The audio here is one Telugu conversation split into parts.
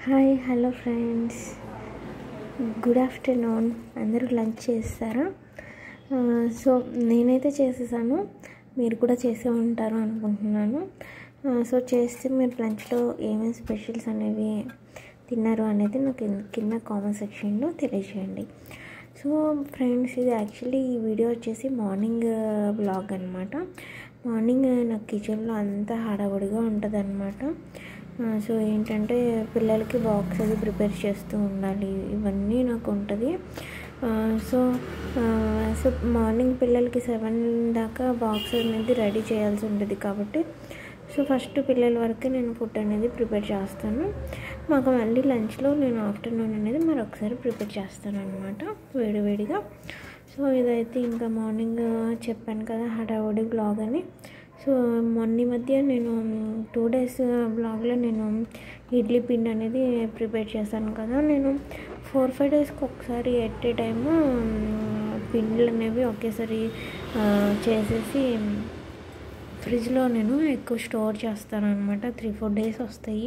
hi hello friends good afternoon అందరూ లంచ్ చేస్తారా ఆ, సో నేనైతే చేసేసాను మీరు కూడా చేసే ఉంటారు అనుకుంటున్నాను ఆ, సో చేస్తే మీరు లంచ్లో ఏమేమి స్పెషల్స్ అనేవి తిన్నారు అనేది నాకు కింద- కింద కామెంట్ సెక్షన్లో తెలియజేయండి సో ఫ్రెండ్స్ ఇది యాక్చువల్లీ ఈ వీడియో వచ్చేసి మార్నింగ్ బ్లాగ్ అనమాట మార్నింగ్ నాకు కిచెన్లో అంతా హడావుడిగా ఉంటుంది అనమాట సో ఏంటంటే పిల్లలకి బాక్స్ అది ప్రిపేర్ చేస్తూ ఉండాలి ఇవన్నీ నాకు ఉంటుంది సో సో మార్నింగ్ పిల్లలకి సెవెన్ దాకా బాక్స్ అనేది రెడీ చేయాల్సి ఉంటుంది కాబట్టి సో ఫస్ట్ పిల్లల వరకు నేను ఫుడ్ అనేది ప్రిపేర్ చేస్తాను మాకు మళ్ళీ లంచ్లో నేను ఆఫ్టర్నూన్ అనేది మరొకసారి ప్రిపేర్ చేస్తాను అనమాట వేడివేడిగా సో ఇదైతే ఇంకా మార్నింగ్ చెప్పాను కదా హడావుడి బ్లాగ్ అని సో మొన్న ఈ మధ్య నేను టూ డేస్ బ్లాగ్లో నేను ఇడ్లీ పిండి అనేది ప్రిపేర్ చేశాను కదా నేను ఫోర్ ఫైవ్ డేస్కి ఒకసారి ఎట్ ఏ టైము పిండిలు అనేవి ఒకేసారి ఆ, చేసేసి ఫ్రిడ్జ్లో నేను ఎక్కువ స్టోర్ చేస్తాను అనమాట త్రీ ఫోర్ డేస్ వస్తాయి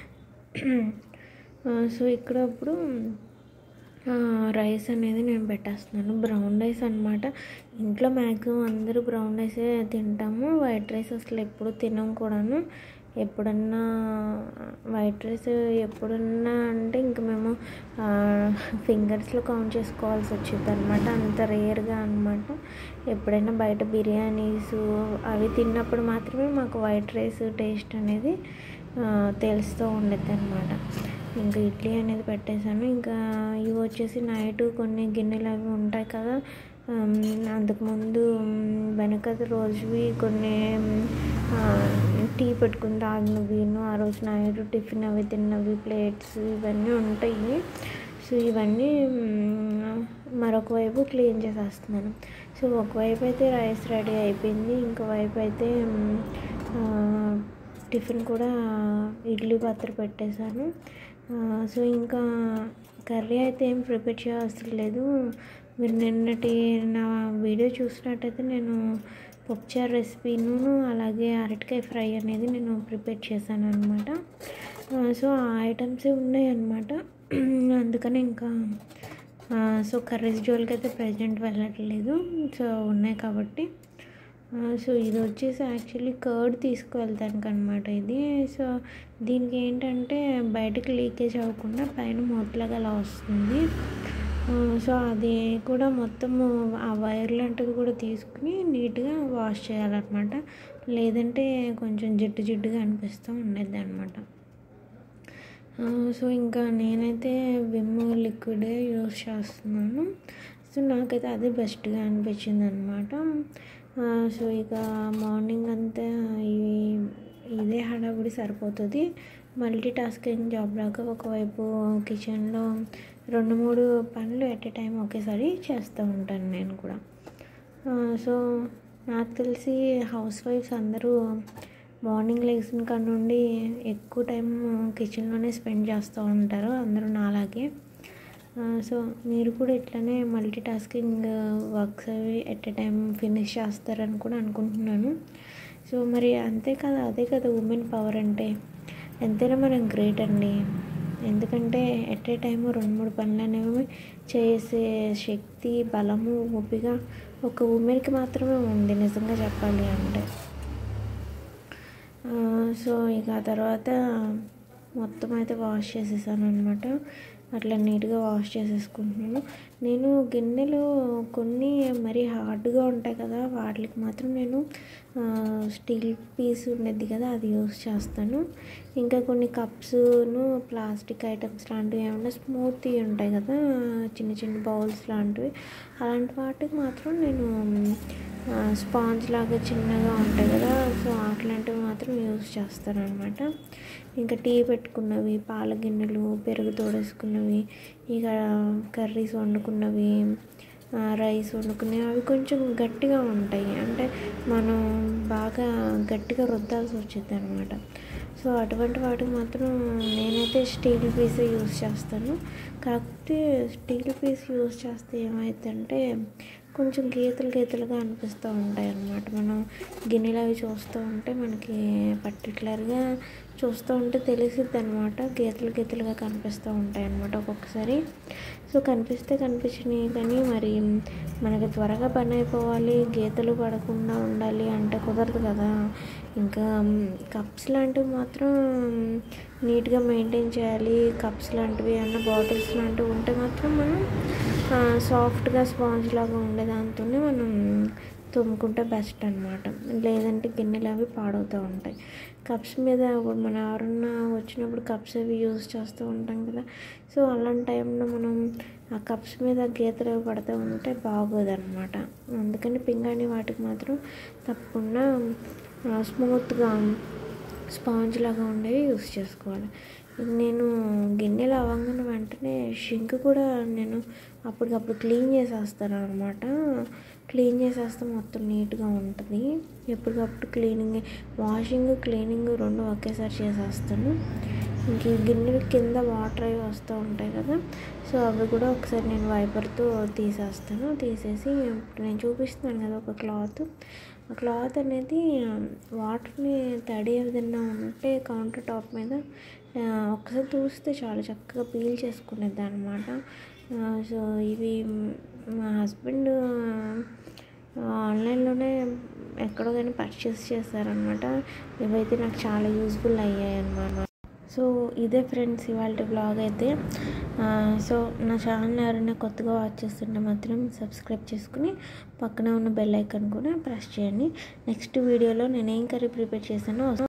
ఆ, సో ఇక్కడ ఇప్పుడు ఆ, రైస్ అనేది నేను పెట్టేస్తున్నాను బ్రౌన్ రైస్ అనమాట ఇంట్లో మ్యాక్సిమం అందరూ బ్రౌన్ రైసే తింటాము వైట్ రైస్ అసలు ఎప్పుడు తినం కూడాను ఎప్పుడన్నా వైట్ రైస్ ఎప్పుడన్నా అంటే ఇంక మేము ఫింగర్స్లో కౌంట్ చేసుకోవాల్సి వచ్చింది అనమాట అంత రేర్గా అనమాట ఎప్పుడైనా బయట బిర్యానీస్ అవి తిన్నప్పుడు మాత్రమే మాకు వైట్ రైస్ టేస్ట్ అనేది ఆ, తెలుస్తూ ఉండేది అనమాట ఇంకా ఇడ్లీ అనేది పెట్టేశాను ఇంకా ఇవి వచ్చేసి నైట్ కొన్ని గిన్నెలు అవి ఉంటాయి కదా ఆమ్, అంతకుముందు మ్, వెనకటి రోజువి కొన్ని ఆ, టీ పెట్టుకుని తాగినవిను ఆ రోజు నైట్ టిఫిన్ అవి తిన్నవి ప్లేట్స్ ఇవన్నీ ఉంటాయి సో ఇవన్నీ మ్, మరొక వైపు క్లీన్ చేసేస్తున్నాను సో ఒకవైపు అయితే రైస్ రెడీ అయిపోయింది ఇంకో వైపు అయితే మ్, ఆ, టిఫిన్ కూడా ఇడ్లీ పాత్ర పెట్టేశాను ఆ, సో ఇంకా కర్రీ అయితే ఏం ప్రిపేర్ చేయాల్సిన లేదు మీరు నిన్నటి నా వీడియో చూసినట్టయితే నేను పప్పుచారు రెసిపీను అలాగే అరటికాయ ఫ్రై అనేది నేను ప్రిపేర్ చేశాను అనమాట సో ఆ ఐటమ్సే ఉన్నాయి అనమాట అందుకని ఇంకా ఆ, సో కర్రీస్ జోలికి అయితే ప్రజెంట్ వెళ్ళట్లేదు సో ఉన్నాయి కాబట్టి ఆ, సో ఇది వచ్చేసి యాక్చువల్లీ కర్డ్ తీసుకువెళ్తానికి అనమాట ఇది సో దీనికి ఏంటంటే బయటకు లీకేజ్ అవ్వకుండా పైన మూతలాగా అలా వస్తుంది ఆ, సో అది కూడా మొత్తము ఆ వైర్ లాంటిది కూడా తీసుకుని నీట్గా వాష్ చేయాలన్నమాట లేదంటే కొంచెం జిడ్డు జిడ్డుగా అనిపిస్తూ ఉండేది అనమాట ఆ, సో ఇంకా నేనైతే విమ్ లిక్విడ్ యూస్ చేస్తున్నాను సో నాకైతే అదే బెస్ట్గా అనిపించింది అనమాట సో ఇక మార్నింగ్ అంతా ఇవి ఇదే హడావుడి సరిపోతుంది మల్టీ టాస్కింగ్ జాబ్ లాగా ఒకవైపు కిచెన్లో రెండు మూడు పనులు ఎట్ ఏ టైం ఒకేసారి చేస్తూ ఉంటాను నేను కూడా ఆ, సో నాకు తెలిసి హౌస్ వైఫ్స్ అందరూ మార్నింగ్ లెగ్సిన కాడ నుండి ఎక్కువ టైం కిచెన్లోనే స్పెండ్ చేస్తూ ఉంటారు అందరూ నాలాగే ఆ, సో మీరు కూడా ఇట్లానే మల్టీ టాస్కింగ్ వర్క్స్ అవి ఎట్ ఏ టైం ఫినిష్ చేస్తారని కూడా అనుకుంటున్నాను సో మరి అంతే కదా అదే కదా ఉమెన్ పవర్ అంటే ఎంతైనా మనం గ్రేట్ అండి ఎందుకంటే ఎట్ ఏ టైము రెండు మూడు పనులు అనేవి చేసే శక్తి బలము ఓపిక ఒక ఉమెన్కి మాత్రమే ఉంది నిజంగా చెప్పాలి అంటే ఆ, సో ఇక ఆ తర్వాత మొత్తం అయితే వాష్ చేసేసాను అనమాట అట్లా నీట్గా వాష్ చేసేసుకుంటున్నాను నేను గిన్నెలు కొన్ని మరీ హార్డ్గా ఉంటాయి కదా వాటికి మాత్రం నేను ఆ, స్టీల్ పీస్ ఉండేది కదా అది యూస్ చేస్తాను ఇంకా కొన్ని కప్స్ను ప్లాస్టిక్ ఐటమ్స్ లాంటివి ఏమైనా స్మూత్ ఉంటాయి కదా చిన్న చిన్న బౌల్స్ లాంటివి అలాంటి వాటికి మాత్రం నేను ఆ, స్పాంజ్ లాగా చిన్నగా ఉంటాయి కదా సో అట్లాంటివి మాత్రం యూస్ చేస్తాను అనమాట ఇంకా టీ పెట్టుకున్నవి పాల గిన్నెలు పెరుగు తోడేసుకున్నవి ఇక కర్రీస్ వండుకున్నవి ఆ, రైస్ వండుకునేవి అవి కొంచెం గట్టిగా ఉంటాయి అంటే మనం బాగా గట్టిగా రుద్దాల్సి వచ్చింది అనమాట సో అటువంటి వాటికి మాత్రం నేనైతే స్టీల్ పీస్ యూస్ చేస్తాను కాకపోతే స్టీల్ పీస్ యూస్ చేస్తే ఏమవుతుందంటే కొంచెం గీతలు గీతలుగా అనిపిస్తూ ఉంటాయి అన్నమాట మనం గిన్నెలు అవి చూస్తూ ఉంటే మనకి పర్టికులర్గా చూస్తూ ఉంటే తెలిసిద్ది అనమాట గీతలు గీతలుగా కనిపిస్తూ ఉంటాయి అన్నమాట ఒక్కొక్కసారి సో కనిపిస్తే కనిపించినాయి కానీ మరి మనకి త్వరగా పని అయిపోవాలి గీతలు పడకుండా ఉండాలి అంటే కుదరదు కదా ఇంకా కప్స్ లాంటివి మాత్రం నీట్గా మెయింటైన్ చేయాలి కప్స్ లాంటివి అన్న బాటిల్స్ లాంటివి ఉంటే మాత్రం మనం సాఫ్ట్గా స్పాంజ్ లాగా ఉండే దాంతోనే మనం తుమ్ముకుంటే బెస్ట్ అనమాట లేదంటే గిన్నెలు అవి పాడవుతూ ఉంటాయి కప్స్ మీద ఇప్పుడు మనం ఎవరన్నా వచ్చినప్పుడు కప్స్ అవి యూజ్ చేస్తూ ఉంటాం కదా సో అలాంటి టైంలో మనం ఆ కప్స్ మీద గీతలు అవి పడుతూ ఉంటే బాగోదన్నమాట అందుకని పింగాణి వాటికి మాత్రం తప్పకుండా స్మూత్గా స్పాంజ్ లాగా ఉండేవి యూస్ చేసుకోవాలి నేను గిన్నెలు అవ్వగానే వెంటనే షింక్ కూడా నేను అప్పటికప్పుడు క్లీన్ చేసేస్తాను అనమాట క్లీన్ చేసేస్తే మొత్తం నీట్గా ఉంటుంది ఎప్పటికప్పుడు క్లీనింగ్ వాషింగ్ క్లీనింగ్ రెండు ఒకేసారి చేసేస్తాను ఇంక ఈ గిన్నెల కింద వాటర్ అవి వస్తూ ఉంటాయి కదా సో అవి కూడా ఒకసారి నేను వైపర్తో తీసేస్తాను తీసేసి ఇప్పుడు నేను చూపిస్తున్నాను కదా ఒక క్లాత్ ఆ క్లాత్ అనేది వాటర్ని తడి ఏదైనా ఉంటే కౌంటర్ టాప్ మీద ఒక్కసారి చూస్తే చాలా చక్కగా పీల్ చేసుకునేది అనమాట సో ఇవి మా హస్బెండ్ ఆన్లైన్లోనే ఎక్కడో కానీ పర్చేస్ చేశారనమాట ఇవైతే నాకు చాలా యూస్ఫుల్ అయ్యాయి అన్నమాట సో ఇదే ఫ్రెండ్స్ ఇవాళ బ్లాగ్ అయితే సో నా ఛానల్ ఎవరైనా కొత్తగా వాచ్ చేస్తుంటే మాత్రం సబ్స్క్రైబ్ చేసుకుని పక్కన ఉన్న బెల్ ఐకాన్ కూడా ప్రెస్ చేయండి నెక్స్ట్ వీడియోలో నేను ఏం కర్రీ ప్రిపేర్ చేశానో